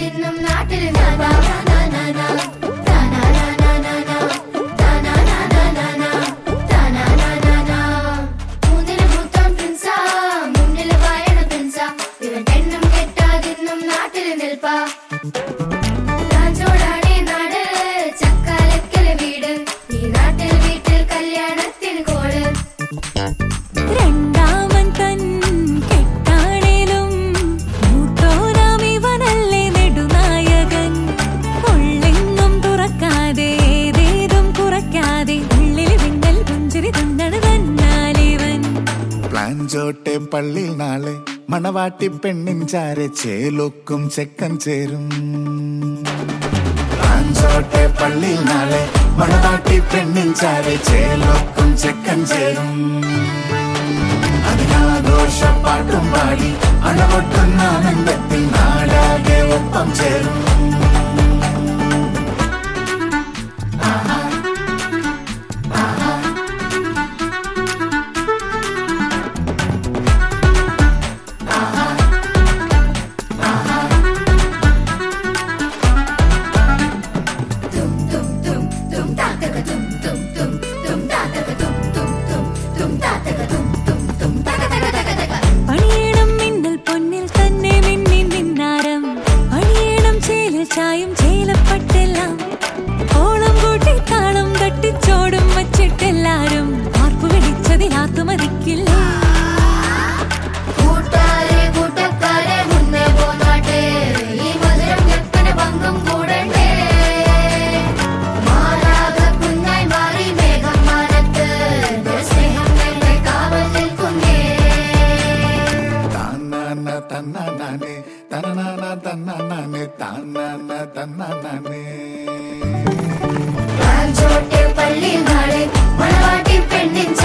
കെട്ടാതിന്നും നാട്ടിൽ നാനാ നാനാ താനാനാനാനാ താനാനാനാനാ താനാനാനാനാ മൂന്നിന് മൂത്തോൻ പ്രിൻസാ മുന്നില് വായണ പ്രിൻസാ ഇവൻ പെണ്ണും കെട്ടാതിന്നും നാട്ടിൽ നിൽപ്പാ രാജോടാണേ നാട് ചക്കാലക്കല് വീട് ഈ നാട്ടിൽ വീട്ടിൽ കല്യാണത്തിന് കോട് രണ്ടാമൻ തൻ കെട്ടാണേലും മൂത്തോനാം ഇവനല്ലേ നെടുനായകൻ ഉള്ളെങ്ങും തുറക്കാതെ ഏതേതും കുറയ്ക്കാതെ ഉള്ളിൽ വിങ്ങൽ പുഞ്ചിരി തുന്നണ് തന്നാലിവൻ പ്ലാൻ ചോട്ടെ പള്ളിയിൽ നാളെ മണവാട്ടി പെണ്ണിൻ ചാരെ ചേലൊക്കും ചെക്കൻ ചേരും പ്ലാൻ ചോട്ടെ പള്ളിയിൽ നാളെ മണവാട്ടി പെണ്ണിൻ ചാരെ ചേലൊക്കും ചെക്കൻ ചേരും അതിനാഘോഷ പാട്ടും പാടി അണവൊട്ടുന്ന ആനന്ദത്തിൽ നാടാകെ ഒപ്പം ചേരും തും തും തും തും താത്തക തും തും തും തും താത്തക തും തും തും തും താത്തക തും തും തും തക തക തക തക പണിയണം മിന്നൽ പൊന്നിൽ തന്നെ മിന്നി നിന്നാരം പണിയണം ചേലിൽ ചായും ചേലപ്പെട്ടെല്ലാം ഓളം കൂട്ടി താളം തട്ടിച്ചോടും വച്ചിട്ടെല്ലാരും ആർപ്പു വെടിച്ചതിൽ ആത്മതിക്കില്ല കൂട്ടാരെ കൂട്ടക്കാരെ മുന്നേ പോന്നാട്ടെ ഈ മധുരം ഞെപ്പന പങ്കും കൂടണ്ടേ മാറാക കുഞ്ഞായി മാറി മേഘം മാനത്ത് സ്നേഹം ഞങ്ങൾ കാവൽ നിൽക്കുന്നേ താനാന തന്നാനെ തനനാന തന്നാനെ താനാന തന്നാനെ ചോട്ടെ പള്ളി നാളെ മണവാട്ടി പെണ്ണിൻ